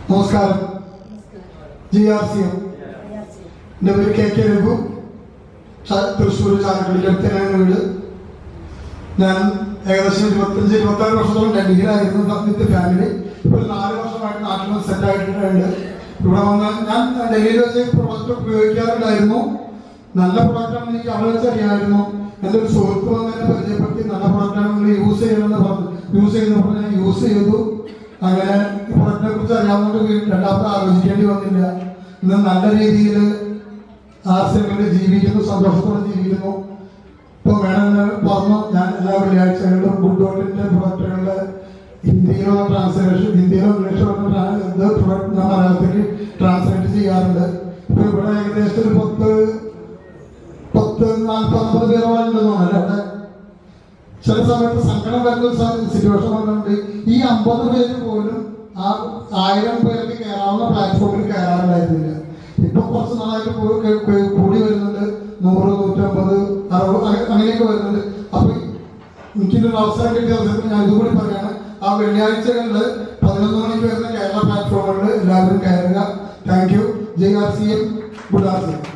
നമസ്കാരം G R C M എൻ്റെ പേര് കെ കെ രഘു ച- തൃശ്ശൂർ ചാലക്കുടിക്ക് അടുത്തനാണ് വീട് ഞാൻ ഏകദേശം ഇരുപത്തഞ്ച് ഇരുപത്തി ആറ് വർഷത്തോളം ഡൽഹിയിലായിരുന്നു വിത്ത് ഫാമിലി ഇപ്പോൾ ഒരു നാല് വർഷമായിട്ട് നാട്ടിൽ വന്ന് സെറ്റ് ആയിട്ടുണ്ട് ഇവിടെ വന്ന് ഞാൻ ഡൽഹിയിൽ വെച്ച് പ്രൊഡക്റ്റ് ഉപയോഗിക്കാറുണ്ടായിരുന്നു നല്ല പ്രൊഡക്റ്റാണെന്ന് എനിക്ക് അവിടെ വെച്ച് അറിയാമായിരുന്നു എൻ്റെ ഒരു സുഹൃത്ത് വന്ന് എന്നെ പരിചയപ്പെടുത്തി നല്ല പ്രൊഡക്റ്റാണ് നിങ്ങൾ യൂസ് ചെയ്യണമെന്ന് പറഞ്ഞു യൂസ് ചെയ്യുന്നപ്പോൾ ഞാൻ യൂസ് ചെയ്തു അങ്ങനെ ഈ പ്രൊഡക്റ്റിനെ കുറിച്ച് അറിയാവുന്നതുകൊണ്ട് വീ- രണ്ടാമത് ആലോചിക്കേണ്ടി വന്നില്ല ഇന്ന് നല്ല രീതിയിൽ ആർ സി എമ്മിൽ ജീവിക്കുന്നു സന്തോഷത്തോടെ ജീവിക്കുന്നു ഇപ്പൊ മേഡം പറഞ്ഞു ഞാൻ എല്ലാ വെള്ളിയാഴ്ചകളിലും ഗുഡ് ഡോട്ടിന്റെ പ്രൊഡക്റ്റുകളുടെ ഹിന്ദിയിലോ ട്രാൻസ്ലേഷൻ ഹിന്ദിയിലോ ഇംഗ്ലീഷിലോ എന്ത് പ്രൊഡക്റ്റ് ഞാൻ മലയാളത്തിലേക്ക് ട്രാൻസ്ലേറ്റ് ചെയ്യാറുണ്ട് ഇപ്പൊ ഇവിടെ ഏകദേശം ഒരു പത്ത് പത്ത് നാൽപ്പത് പേരോളം ഉണ്ടെന്ന് തോന്നുന്നു അവിടെ ചില സമയത്ത് സങ്കടം വരുന്ന സിറ്റുവേഷൻ വന്നിട്ടുണ്ട് ഈ അമ്പത് പേര് പോലും ആ ആയിരം പേർക്ക് കയറാവുന്ന പ്ലാറ്റ്ഫോമിൽ കയറാറുണ്ടായിരുന്നില്ല ഇപ്പൊ കുറച്ച് നാളായിട്ട് കൂ- കൂ- കൂ- കൂടി വരുന്നുണ്ട് നൂറ് നൂറ്റമ്പത് അറുപത് അങ്ങ- അങ്ങനെയൊക്കെ വരുന്നുണ്ട് അപ്പൊ എനിക്കൊരു അവസരം കിട്ടിയ അവസരത്തിൽ ഞാൻ ഇതുകൂടി പറയാണ് ആ വെള്ളിയാഴ്ചകളിൽ പതിനൊന്ന് മണിക്ക് വരുന്ന കേരള പ്ലാറ്റ്ഫോമുകളിൽ എല്ലാവരും കയറുക thank you J R C M good R C M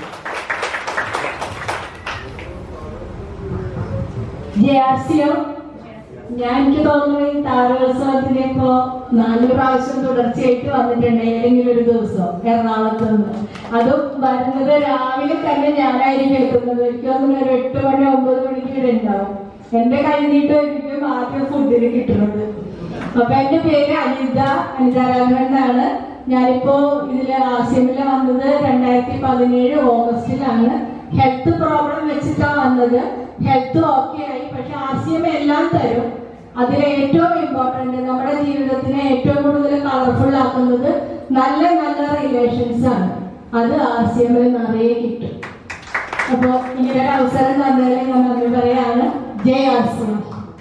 ജയാസ്യം ഞാൻ എനിക്ക് തോന്നുന്നു ഈ താരോത്സവത്തിന് ഇപ്പോ നാല് പ്രാവശ്യം തുടർച്ചയായിട്ട് വന്നിട്ടുണ്ട് ഏതെങ്കിലും ഒരു ദിവസം എറണാകുളത്ത് നിന്ന് അതും വരുന്നത് രാവിലെ തന്നെ ഞാനായിരിക്കും എത്തുന്നത് എനിക്ക് തോന്നുന്നു ഒരു എട്ട് മണി ഒമ്പത് മണിക്ക് ഇവിടെ ഉണ്ടാവും എന്റെ കഴിഞ്ഞിട്ടായിരിക്കും ആദ്യം ഫുഡിന് കിട്ടുന്നത് അപ്പൊ എന്റെ പേര് അനിത അനിത രാഘവൻ എന്നാണ് ഞാനിപ്പോ ഇതില് ആസിയമില് വന്നത് രണ്ടായിരത്തി പതിനേഴ് ഓഗസ്റ്റിലാണ് ഹെൽത്ത് പ്രോബ്ലം വെച്ചിട്ടാ വന്നത് ഹെൽത്ത് ഓക്കെ ആയി പക്ഷെ ആസിയം എല്ലാം തരും അതിൽ ഏറ്റവും ഇമ്പോർട്ടന്റ് നമ്മുടെ ജീവിതത്തിനെ ഏറ്റവും കൂടുതൽ കളർഫുൾ ആക്കുന്നത് നല്ല നല്ല റിലേഷൻസ് ആണ് അത് ആസിയമിൽ നിറയെ കിട്ടും അപ്പോ ഇങ്ങനെ ഒരു അവസരം തന്നതിൽ ഞാൻ നന്ദി പറയാണ് ജയ് ആസിയം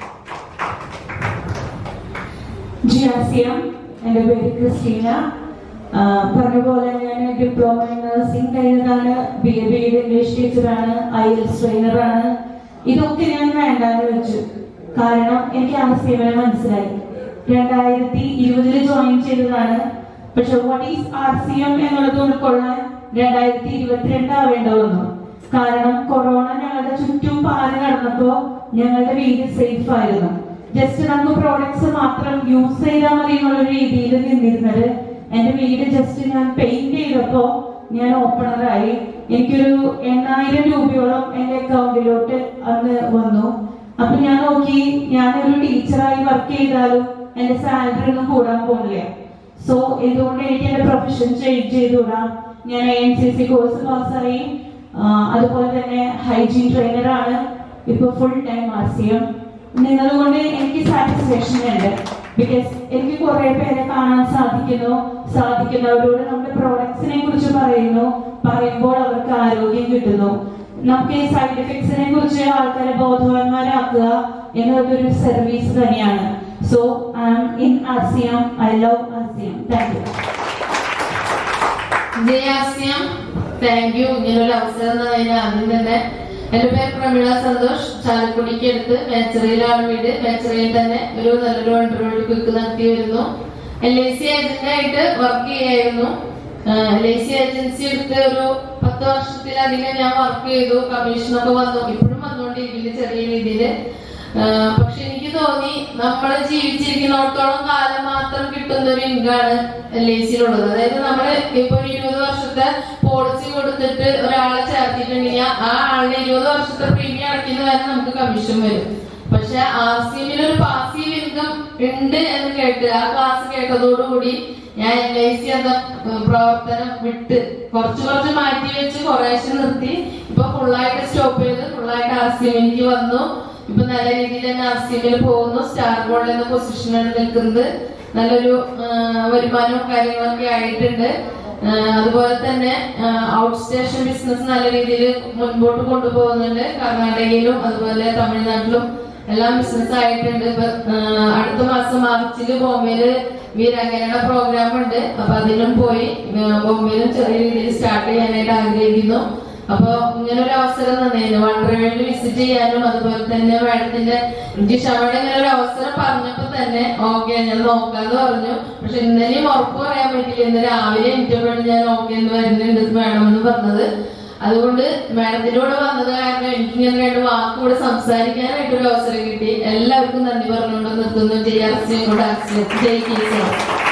ജിയാസിയം എൻ്റെ പേര് ക്രിസ്റ്റീന ആ, പറഞ്ഞ പോലെ ഞാൻ ഡിപ്ലോമ ഇൻ നഴ്സിംഗ് കഴിഞ്ഞതാണ് B A B Ed English ടീച്ചറാണ് ഐ എൽസ് ട്രെയിനറാണ് ഇതൊക്കെ ഞാൻ വേണ്ടാന്ന് വെച്ചു കാരണം എനിക്ക് ആ സേവനം മനസ്സിലായി രണ്ടായിരത്തി ഇരുപതില് ജോയിൻ ചെയ്തതാണ് പക്ഷെ what is R C M എന്നുള്ളത് ഉൾക്കൊള്ളാൻ രണ്ടായിരത്തി ഇരുപത്തിരണ്ട് ആവേണ്ട വന്നു കാരണം കൊറോണ ഞങ്ങളുടെ ചുറ്റും പാറി നടന്നപ്പോ ഞങ്ങളുടെ വീട് സേഫ് ആയിരുന്നു ജസ്റ്റ് നമുക്ക് പ്രോഡക്ട്സ് മാത്രം യൂസ് ചെയ്താൽ മതി എന്നുള്ള രീതിയിൽ നിന്നിരുന്നത് എന്റെ വീട് ജസ്റ്റ് ഞാൻ പെയിന്റ് ചെയ്തപ്പോ ഞാൻ ഓപ്പണറായി എനിക്കൊരു എണ്ണായിരം രൂപയോളം എന്റെ അക്കൗണ്ടിലോട്ട് അന്ന് വന്നു അപ്പൊ ഞാൻ നോക്കി ഞാനൊരു ടീച്ചറായി വർക്ക് ചെയ്താലും എന്റെ സാലറി ഒന്നും കൂടാൻ പോകുന്നില്ല സോ ഇതുകൊണ്ട് എനിക്ക് എന്റെ പ്രൊഫഷൻ ചേഞ്ച് ചെയ്തുകൂടാ ഞാൻ എൻ സി സി കോഴ്സ് പാസ്സായി അതുപോലെ തന്നെ ഹൈജീൻ ട്രെയിനറാണ് ഇപ്പൊ full time R C M നിങ്ങളുകൊണ്ട് എനിക്ക് സാറ്റിസ്ഫാക്ഷൻ ഉണ്ട് ബിക്കോസ് എനിക്ക് കുറെ പേരെ കാണാൻ സാധിക്കുന്നു സാധിക്കുന്നവരോട് നമ്മുടെ പ്രോഡക്ട്സിനെ കുറിച്ച് പറയുന്നു പറയുമ്പോൾ അവർക്ക് ആരോഗ്യം കിട്ടുന്നു നമുക്ക് ഈ സൈഡ് എഫക്ട്സിനെ കുറിച്ച് ആൾക്കാരെ ബോധവാന്മാരാക്കുക എന്നതൊരു സർവീസ് തന്നെയാണ് സോ ഐ ആം ഇൻ ആസിയം ഐ ലവ് ആസിയം താങ്ക് യു ജയാസ്യം താങ്ക് യു ഇങ്ങനൊരു അവസരം തന്നതിന് ആദ്യം തന്നെ എന്റെ പേര് പ്രമീള സന്തോഷ് ചാലക്കുടിക്ക് അടുത്ത് മേച്ചറിയിലാണ് വീട് മേച്ചറിയിൽ തന്നെ ഒരു നല്ലൊരു വണ്ടർവേൾഡ് ക്വിക്ക് നടത്തി വരുന്നു എൽ ഐ സി ഏജന്റായിട്ട് വർക്ക് ചെയ്യായിരുന്നു എൽ ഐ സി ഏജൻസി എടുത്ത് ഒരു പത്ത് വർഷത്തിലധികം ഞാൻ വർക്ക് ചെയ്തു കമ്മീഷനൊക്കെ വന്നു ഇപ്പോഴും വന്നുകൊണ്ടിരിക്കുന്നു ചെറിയ രീതിയിൽ പക്ഷെ എനിക്ക് തോന്നി നമ്മൾ ജീവിച്ചിരിക്കുന്നിടത്തോളം കാലം മാത്രം കിട്ടുന്ന ഒരു ഇൻകാണ് എൽ ഐ സിയിലുള്ളത് അതായത് നമ്മൾ ഇപ്പൊ ഒരു ഇരുപത് വർഷത്തെ പോളിസി കൊടുത്തിട്ട് ഒരാളെ ചേർത്തിട്ടുണ്ടെങ്കിൽ ആ ആളുടെ ഇരുപത് വർഷത്തെ പ്രീമിയം അടയ്ക്കുന്ന വരെ നമുക്ക് കമ്മീഷൻ വരും പക്ഷെ ആർ സി എമ്മിൽ ഒരു പാസീവ് ഇൻകം ഉണ്ട് എന്ന് കേട്ട് ആ ക്ലാസ് കേട്ടതോടുകൂടി ഞാൻ എൽ ഐ സി എന്ന ഏഹ്, പ്രവർത്തനം വിട്ട് കുറച്ച് കുറച്ച് മാറ്റി വെച്ച് കുറേശ്ശെ നിർത്തി ഇപ്പൊ ഫുള്ളായിട്ട് സ്റ്റോപ്പ് ചെയ്ത് ഫുള്ളായിട്ട് ആർ സി എമ്മിലേക്ക് വന്നു ഇപ്പൊ നല്ല രീതിയിൽ തന്നെ ആർ സി എമ്മിൽ പോകുന്നു സ്റ്റാർ ബോർഡ് എന്ന പൊസിഷനാണ് നിൽക്കുന്നത് നല്ലൊരു ഏഹ്, വരുമാനവും കാര്യങ്ങളൊക്കെ ആയിട്ടുണ്ട് ഏഹ്, അതുപോലെ തന്നെ ഔട്ട് സ്റ്റേഷൻ ബിസിനസ് നല്ല രീതിയിൽ മുൻപോട്ട് കൊണ്ടുപോകുന്നുണ്ട് കർണാടകയിലും അതുപോലെ തമിഴ്നാട്ടിലും എല്ലാം ബിസിനസ് ആയിട്ടുണ്ട് ഇപ്പൊ ഏഹ്, അടുത്ത മാസം മാർച്ചില് ബോംബെയില് വീരാങ്കനയുടെ പ്രോഗ്രാം ഉണ്ട് അപ്പൊ അതിനും പോയി ഏഹ്, ബോംബെയിലും ചെറിയ രീതിയിൽ സ്റ്റാർട്ട് ചെയ്യാനായിട്ട് ആഗ്രഹിക്കുന്നു അപ്പൊ ഇങ്ങനെ ഒരു അവസരം തന്നേനു വണ്ടർവേൾഡ് വിസിറ്റ് ചെയ്യാനും അതുപോലെ തന്നെ മാഡത്തിന്റെ ജിഷാമയുടെ ഇങ്ങനെ ഒരു അവസരം പറഞ്ഞപ്പോ തന്നെ ഓക്കെ ഞാൻ നോക്കാന്ന് പറഞ്ഞു പക്ഷെ ഇന്നലെയും ഉറപ്പ് പറയാൻ പറ്റില്ല ഇന്ന് രാവിലെ എനിക്കപ്പോഴാണ് ഞാൻ ഓക്കെ എന്ന് വരുന്നുണ്ട് മാഡം എന്ന് പറഞ്ഞത് അതുകൊണ്ട് മാഡത്തിന്റെ കൂടെ വന്നത് കാരണം എനിക്ക് ഇങ്ങനെ രണ്ട് വാക്കുകൂടെ സംസാരിക്കാനായിട്ട് ഒരു അവസരം കിട്ടി എല്ലാവർക്കും നന്ദി പറഞ്ഞുകൊണ്ട് നിർത്തുന്നു ജയ അർച്ചയും കൂടെ ജയിക്കുക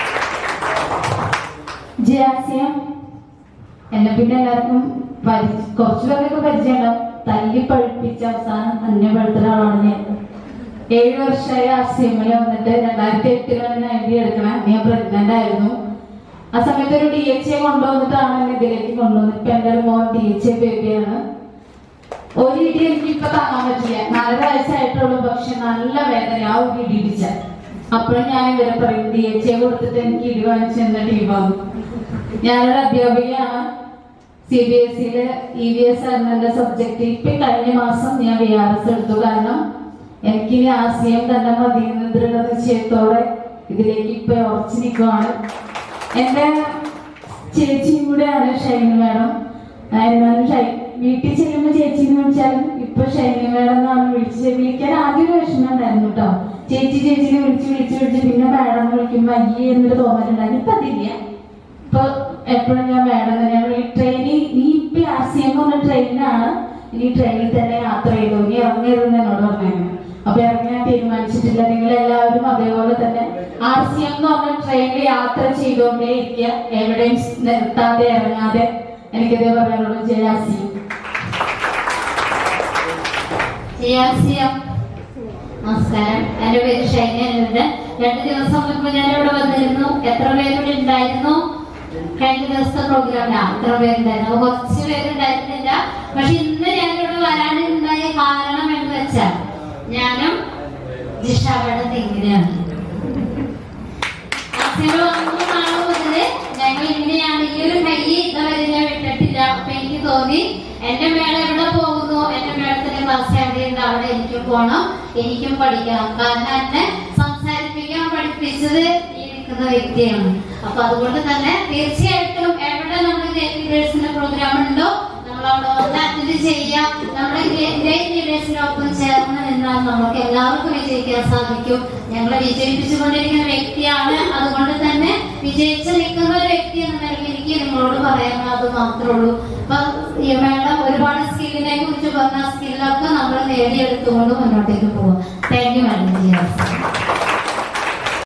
ജിയാസിയം എന്നെ പിന്നെ എല്ലാവർക്കും പരി- കുറച്ചു പേരൊക്കെ പരിചയമുണ്ടാവും തല്ലി പഴുപ്പിച്ച അവസാനം തന്നെ പഴുത്ത ഒരാളാണ് ഞാൻ ഏഴു വർഷമായി ആർ സി എമ്മിൽ വന്നിട്ട് രണ്ടായിരത്തി എട്ടിലാണ് ഞാൻ എം ബി എടുക്കണം ഞാൻ പ്രഗ്നന്റ് ആയിരുന്നു ആ സമയത്ത് ഒരു ഡി എച്ച് എ കൊണ്ടുവന്നിട്ടാണ് എന്നെ ഇതിലേക്ക് കൊണ്ടുവന്നത് ഇപ്പൊ എന്റെ ഒരു മോൻ ഡി എച്ച് എ ബേബിയാണ് ഒരു ഇടി എനിക്ക് ഇപ്പൊ താങ്ങാൻ പറ്റില്ല നാലര വയസ്സായിട്ടുള്ളൂ പക്ഷെ നല്ല വേദന ആ ഒരു ഇടി ഇടിച്ച അപ്പോഴും ഞാൻ ഇവരെ പറയും ഡി എച്ച് എ കൊടുത്തിട്ട് എനിക്ക് ഇടി വാങ്ങിച്ചു എന്ന ടീമാണ് ഞാനൊരു അധ്യാപികയാണ് സി ബി എസ് സിയിലെ ഇ വി എസ് ആയിരുന്നു എന്റെ സബ്ജക്ട് ഇപ്പൊ കഴിഞ്ഞ മാസം ഞാൻ വി ആർ എസ് എടുത്തു കാരണം എനിക്ക് ഇനി ആശയം തന്നെ മതി എന്ന ദൃഢനിശ്ചയത്തോടെ ഇതിലേക്ക് ഇപ്പൊ ഉറച്ചു നിൽക്കുവാണ് എന്റെ ചേച്ചിയും കൂടെയാണ് ഷൈനി മാഡം എന്നാലും ഷൈ വീട്ടിൽ ചെല്ലുമ്പോ ചേച്ചി എന്ന് വിളിച്ചാലും ഇപ്പൊ ഷൈനി മാഡം എന്നാണ് വിളിച്ച് വിളിക്കാൻ ആദ്യം ഒരു വിഷമം ഉണ്ടായിരുന്നു കേട്ടോ ചേച്ചി ചേച്ചിനെ വിളിച്ച് വിളിച്ച് വിളിച്ച് പിന്നെ മാഡം വിളിക്കുമ്പോ അയ്യേ എന്നൊരു തോന്നലുണ്ടായിരുന്നു ഇപ്പൊ അതില്ല ഇപ്പൊ എപ്പോഴും ഞാൻ മാഡം തന്നെയാണ് ഈ ട്രെയിനിൽ നീ ഇപ്പൊ ആർ സി എം പറഞ്ഞ ട്രെയിനിലാണ് ഇനി ട്രെയിനിൽ തന്നെ യാത്ര ചെയ്തു നീ ഇറങ്ങരുതെന്ന് എന്നോട് പറഞ്ഞു അപ്പൊ ഇറങ്ങാൻ തീരുമാനിച്ചിട്ടില്ല നിങ്ങൾ എല്ലാവരും അതേപോലെ തന്നെ ആർ സി എം എന്ന് പറഞ്ഞ ട്രെയിനിൽ യാത്ര ചെയ്തുകൊണ്ടേ ഇരിക്കുക എവിടെയും നിർത്താതെ ഇറങ്ങാതെ എനിക്കിതേ പറയാനുള്ളൂ ജയ ആർ സി എം ജിയാസിയം നമസ്കാരം എന്റെ പേര് ഷൈന എന്നിട്ട് രണ്ട് ദിവസം മുൻപ് ഞാൻ ഇവിടെ വന്നിരുന്നു എത്ര പേരിവിടെ ഉണ്ടായിരുന്നു കഴിഞ്ഞ ദിവസത്തെ പ്രോഗ്രാമിൽ എത്ര പേരുണ്ടായിരുന്നു കുറച്ച് പേരുണ്ടായിരുന്നില്ല പക്ഷെ ഇന്ന് ഞാൻ ഇവിടെ വരാനുണ്ടായ കാരണം എന്ന് വെച്ചാൽ ഞാനും ജിഷാബയുടെ തെങ്ങിനെയാണ് അച്ഛന് വന്ന നാള് മുതല് ഞങ്ങൾ ഇങ്ങനെയാണ് ഈ ഒരു കൈ ഇതുവരെ ഞാൻ വിട്ടിട്ടില്ല അപ്പൊ എനിക്ക് തോന്നി എന്റെ മേള എവിടെ പോകുന്നു എന്റെ മേളത്തിന്റെ ക്ലാസ് എവിടെയുണ്ട് അവിടെ എനിക്കും പോണം എനിക്കും പഠിക്കണം കാരണം എന്നെ സംസാരിപ്പിക്കാൻ പഠിപ്പിച്ചത് ഈ നിൽക്കുന്ന വ്യക്തിയാണ് അപ്പൊ അതുകൊണ്ട് തന്നെ തീർച്ചയായിട്ടും എവിടെ നമ്മുടെ ലീഡേഴ്സിന്റെ പ്രോഗ്രാം ഉണ്ടോ നമ്മൾ അവിടെ വന്ന് അറ്റൻഡ് ചെയ്യാം നമ്മുടെ ഗ്രേറ്റ് ലീഡേഴ്സിനൊപ്പം ചേർന്ന് നിന്നാൽ നമുക്ക് എല്ലാവർക്കും വിജയിക്കാൻ സാധിക്കും ഞങ്ങളെ വിജയിപ്പിച്ചുകൊണ്ടിരിക്കുന്ന വ്യക്തിയാണ് അതുകൊണ്ട് തന്നെ വിജയിച്ച് നിൽക്കുന്ന ഒരു വ്യക്തി എന്ന നിലയ്ക്ക് എനിക്ക് നിങ്ങളോട് പറയാനുള്ളത് മാത്രമേ ഉള്ളൂ അപ്പൊ ഈ മേഡം ഒരുപാട് സ്കില്ലിനെ കുറിച്ച് പറഞ്ഞ സ്കില്ലൊക്കെ നമ്മൾ നേടിയെടുത്തുകൊണ്ട് മുന്നോട്ടേക്ക് പോവാം താങ്ക് യു മാഡം ജിയാസ്